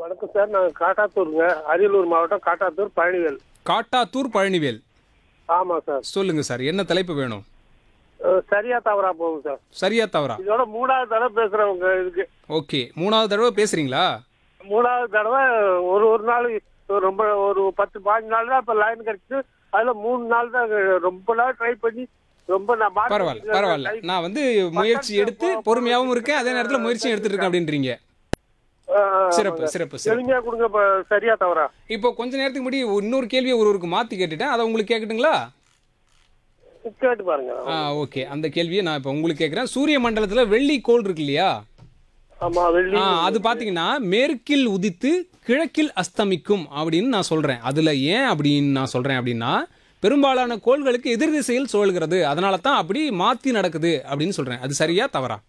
வணக்கம் சார் நான் காட்டாத்தூருங்க அரியலூர் மாவட்டம் காட்டாத்தூர் பழனிவேல் காட்டாத்தூர் பழனிவேல் ஆமாம் சார் சொல்லுங்க சார் என்ன தலைப்பு வேணும் அஹ், சரியா தவறா போகும் சார் சரியா தவறா இதோட மூணாவது தடவை பேசுறவங்க இதுக்கு ஓகே மூணாவது தடவை பேசுறீங்களா மூணாவது தடவை ஒரு ஒரு நாள் ரொம்ப ஒரு பத்து பாஞ்சு நாள் தான் இப்போ லைன் கிடைச்சிது அதில் மூணு நாள் தான் ரொம்ப நாள் ட்ரை பண்ணி ரொம்ப நான் மாத்தி பரவாயில்ல பரவாயில்ல நான் வந்து முயற்சி எடுத்து பொறுமையாகவும் இருக்கேன் அதே நேரத்தில் முயற்சியும் எடுத்துட்டு இருக்கேன் அப்படின்றீங்க அஹ், சிறப்பு சிறப்பு சிறப்பு எளிமையா கொடுங்க இப்ப சரியா தவறா இப்போ கொஞ்ச நேரத்துக்கு முன்னாடி இன்னொரு கேள்வியை ஒருவருக்கு மாற்றி கேட்டுட்டேன் அதை உங்களுக்கு கேட்கட்டுங்களா கேட்டு பாருங்க ஆ ஓகே அந்த கேள்வியை நான் இப்போ உங்களுக்கு கேட்குறேன் சூரிய மண்டலத்தில் வெள்ளி கோள் இருக்கு இல்லையா ஆமா வெள்ளி ஆ அது பார்த்தீங்கன்னா மேற்கில் உதித்து கிழக்கில் அஸ்தமிக்கும் அப்படின்னு நான் சொல்கிறேன் அதில் ஏன் அப்படின்னு நான் சொல்கிறேன் அப்படின்னா பெரும்பாலான கோள்களுக்கு எதிர் திசையில் சுழல்கிறது அதனால தான் அப்படி மாற்றி நடக்குது அப்படின்னு சொல்கிறேன் அது சரியா தவறா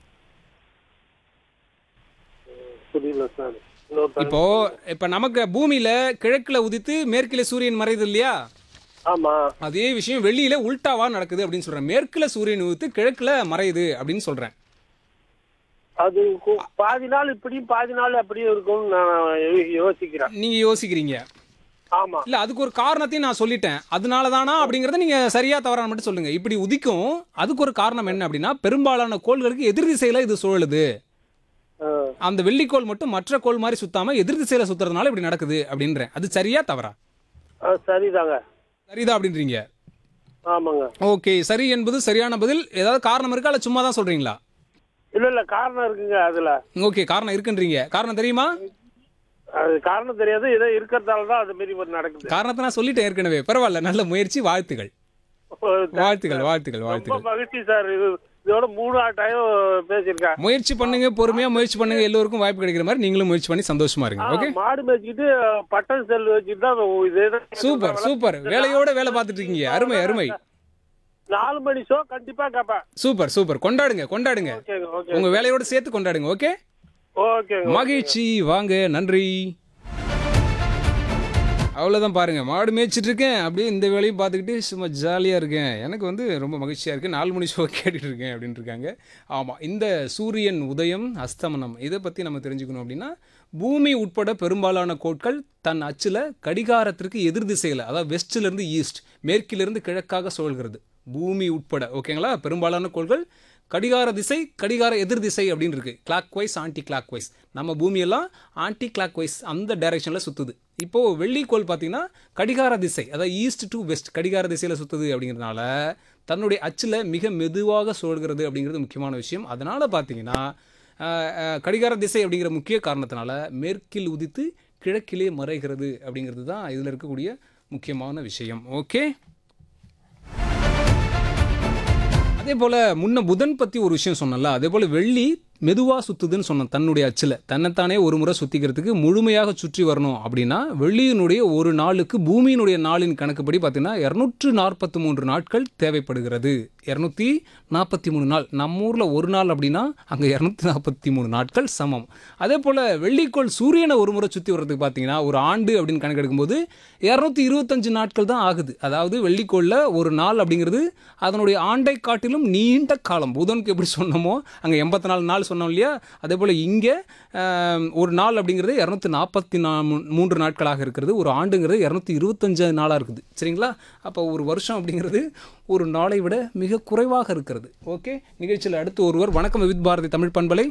புரியல சார் இன்னொரு தடவை. இப்போ இப்போ நமக்கு பூமியில் கிழக்கில் உதித்து மேற்கில் சூரியன் மறையுது இல்லையா ஆமா அதே விஷயம் வெளியில உல்டாவா நடக்குது அப்படின்னு சொல்றேன் மேற்குல சூரியன் உதித்து கிழக்குல மறையுது அப்படின்னு சொல்றேன் அது கு- பாதி நாள் இப்படியும் பாதி நாள் அப்படியும் இருக்கும்னு நான் யோ- யோசிக்கிறேன் நீங்க யோசிக்கிறீங்க ஆமா இல்ல அதுக்கு ஒரு காரணத்தையும் நான் சொல்லிட்டேன் அதனால தானா அப்படிங்கறத நீங்க சரியா தவறான மட்டும் சொல்லுங்க இப்படி உதிக்கும் அதுக்கு ஒரு காரணம் என்ன அப்படின்னா பெரும்பாலான கோள்களுக்கு எதிர் திசையில இது சுழலுது அஹ், அந்த வெள்ளிக்கோள் மட்டும் மற்ற கோள் மாதிரி சுத்தாம எதிர் திசையில சுத்துறதுனால இப்படி நடக்குது அப்படின்றேன் அது சரியா தவறா அஹ், சரிதாங்க சரிதான் அப்படின்றீங்க ஆமாங்க ஓகே சரி என்பது சரியான பதில் ஏதாவது காரணம் இருக்கா இல்ல சும்மா தான் சொல்றீங்களா இல்ல இல்ல காரணம் இருக்குங்க அதுல ஓகே காரணம் இருக்குன்றீங்க காரணம் தெரியுமா அது காரணம் தெரியாது ஏதோ இருக்கிறதால தான் அது மாரி ஒரு நடக்குது காரணத்தை நான் சொல்லிட்டேன் ஏற்கனவே பரவாயில்ல நல்ல முயற்சி வாழ்த்துகள் வாழ்த்துகள் வாழ்த்துக்கள் ரொம்ப வாழ்த்துக்கள் மகிழ்ச்சி சார் இது இதோட மூணு டைம் பேசியிருக்கேன் முயற்சி பண்ணுங்க பொறுமையா முயற்சி பண்ணுங்க எல்லோருக்கும் வாய்ப்பு கிடைக்கிற மாதிரி நீங்களும் முயற்சி பண்ணி சந்தோஷமா இருங்க ஆ, ஓகே மாடு மேய்ச்சிக்கிட்டு பட்டன் செல் வச்சுட்டு தான் இதே தான் சூப்பர் சூப்பர் வேலையோட வேலை பார்த்துட்டு இருக்கீங்க அருமை அருமை நாலு மணி ஷோ கண்டிப்பா கேட்பேன் சூப்பர் சூப்பர் கொண்டாடுங்க கொண்டாடுங்க ஓகேங்க ஓகே உங்க வேலையோட சேர்த்து கொண்டாடுங்க ஓகே ஓகேங்க மகிழ்ச்சி வாங்க நன்றி அவ்வளோதான் பாருங்க மாடு மேய்ச்சிட்டு இருக்கேன் அப்படியே இந்த வேலையும் பார்த்துக்கிட்டு சும்மா ஜாலியாக இருக்கேன் எனக்கு வந்து ரொம்ப மகிழ்ச்சியாக இருக்குது நாலு மணி ஷோ கேட்டுட்டு இருக்கேன் அப்படின்னு இருக்காங்க ஆமாம் இந்த சூரியன் உதயம் அஸ்தமனம் இதை பற்றி நம்ம தெரிஞ்சுக்கணும் அப்படின்னா பூமி உட்பட பெரும்பாலான கோட்கள் தன் அச்சில் கடிகாரத்திற்கு எதிர் திசையில் அதாவது வெஸ்ட்லேருந்து ஈஸ்ட் மேற்கிலிருந்து கிழக்காக சுழல்கிறது பூமி உட்பட ஓகேங்களா பெரும்பாலான கோள்கள் கடிகார திசை கடிகார எதிர் திசை அப்படின்னு இருக்கு clockwise anti clockwise நம்ம பூமியெல்லாம் ஆன்டி கிளாக் வைஸ் அந்த டைரக்ஷனில் சுற்றுது இப்போது வெள்ளிக்கோள் பார்த்தீங்கன்னா கடிகார திசை அதாவது ஈஸ்ட் டு வெஸ்ட் கடிகார திசையில் சுற்றுது அப்படிங்கிறதுனால தன்னுடைய அச்சில் மிக மெதுவாக சுழல்கிறது அப்படிங்கிறது முக்கியமான விஷயம் அதனால் பார்த்தீங்கன்னா ஆஹ், ஆஹ், கடிகார திசை அப்படிங்கிற முக்கிய காரணத்தினால மேற்கில் உதித்து கிழக்கிலே மறைகிறது அப்படிங்கிறது தான் இதில் இருக்கக்கூடிய முக்கியமான விஷயம் ஓகே அதே போல் முன்ன புதன் பற்றி ஒரு விஷயம் சொன்னல அதே போல் வெள்ளி மெதுவாக சுற்றுதுன்னு சொன்னேன் தன்னுடைய அச்சில் தன்னைத்தானே ஒரு முறை சுற்றிக்கிறதுக்கு முழுமையாக சுற்றி வரணும் அப்படின்னா வெள்ளியினுடைய ஒரு நாளுக்கு பூமியினுடைய நாளின் கணக்குப்படி பார்த்தீங்கன்னா இரநூற்று நாற்பத்தி மூன்று நாட்கள் தேவைப்படுகிறது இரநூத்தி நாற்பத்தி மூணு நாள் நம்ம ஊரில் ஒரு நாள் அப்படின்னா அங்கே இரநூத்தி நாற்பத்தி மூணு நாட்கள் சமம் அதே போல் வெள்ளிக்கோள் சூரியனை ஒரு முறை சுற்றி வர்றதுக்கு பார்த்தீங்கன்னா ஒரு ஆண்டு அப்படின்னு கணக்கெடுக்கும்போது இரநூத்தி இருபத்தஞ்சு நாட்கள் தான் ஆகுது அதாவது வெள்ளிக்கோளில் ஒரு நாள் அப்படிங்கிறது அதனுடைய ஆண்டை காட்டிலும் நீண்ட காலம் புதனுக்கு எப்படி சொன்னோமோ அங்கே எண்பத்தி நாலு நாள் சொன்னோம் இல்லையா அதே போல் இங்கே ஒரு நாள் அப்படிங்கிறது இரநூத்தி நாற்பத்தி நா மூன்று நாட்களாக இருக்கிறது ஒரு ஆண்டுங்கிறது இரநூத்தி இருபத்தஞ்சு நாளாக இருக்குது சரிங்களா அப்போ ஒரு வருஷம் அப்படிங்கிறது ஒரு நாளை விட மிக குறைவாக இருக்கிறது ஓகே நிகழ்ச்சியில் அடுத்து ஒருவர் வணக்கம் வித் பாரதி தமிழ் பண்பலை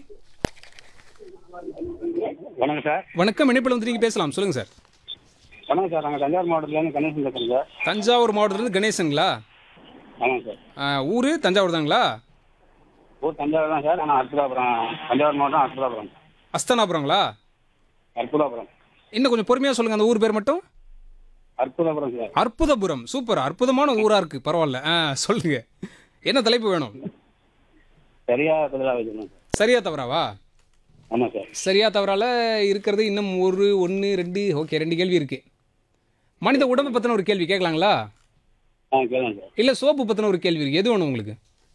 வணக்கம் சார் வணக்கம் இணைப்பில் வந்து நீங்கள் பேசலாம் சொல்லுங்கள் சார் வணக்கம் சார் நாங்கள் தஞ்சாவூர் மாவட்டத்துலேருந்து கணேசன் பேசுகிறேன் சார் தஞ்சாவூர் மாவட்டத்துலேருந்து கணேசனுங்களா ஆமாம் சார் ஆ, ஊரு தஞ்சாவூர் தாங்களா ஊர் தஞ்சாவூர் தான் சார் ஆனால் அற்புதாபுரம் தஞ்சாவூர் மாவட்டம் அற்புதாபுரம் அஸ்தானாபுரங்களா அற்புதாபுரம் இன்னும் கொஞ்சம் பொறுமையாக சொல்லுங்கள் அந்த ஊர் பேர் மட்டும் அற்புதாபுரம் சார் அற்புதபுரம் சூப்பர் அற்புதமான ஊரா இருக்கு பரவாயில்ல ஆ சொல்லுங்க என்ன தலைப்பு வேணும் சரியா பதிலாக வச்சுருந்தோம் சார் சரியா தவறாவா ஆமாம் சார் சரியா தவறால இருக்கிறது இன்னும் ஒரு ஒன்று ரெண்டு ஓகே ரெண்டு கேள்வி இருக்கு மனித உடம்பை பற்றின ஒரு கேள்வி கேட்கலாங்களா ஆ கேளுங்க சார் இல்லை சோப்பு பற்றின ஒரு கேள்வி இருக்கு எது வேணும் உங்களுக்கு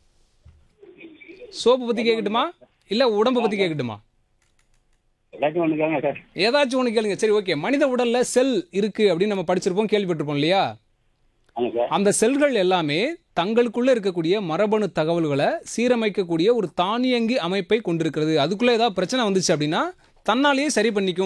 சோப்பு பற்றி கேட்கட்டுமா இல்லை உடம்பை பற்றி கேட்கட்டுமா எல்லாத்தையும் ஒன்று கேளுங்க சார் ஏதாச்சும் ஒன்று கேளுங்க சரி ஓகே மனித உடல்ல செல் இருக்கு அப்படின்னு நம்ம படிச்சிருப்போம் கேள்விப்பட்டிருப்போம் இல்லையா ஆமாம் சார் அந்த செல்கள் எல்லாமே தங்களுக்குள்ள இருக்கக்கூடிய மரபணு தகவல்களை சீரமைக்கக்கூடிய ஒரு தானியங்கி அமைப்பை கொண்டிருக்கிறது அதுக்குள்ள ஏதாவது பிரச்சனை வந்துச்சு அப்படின்னா தன்னாலேயே சரி பண்ணிக்கும்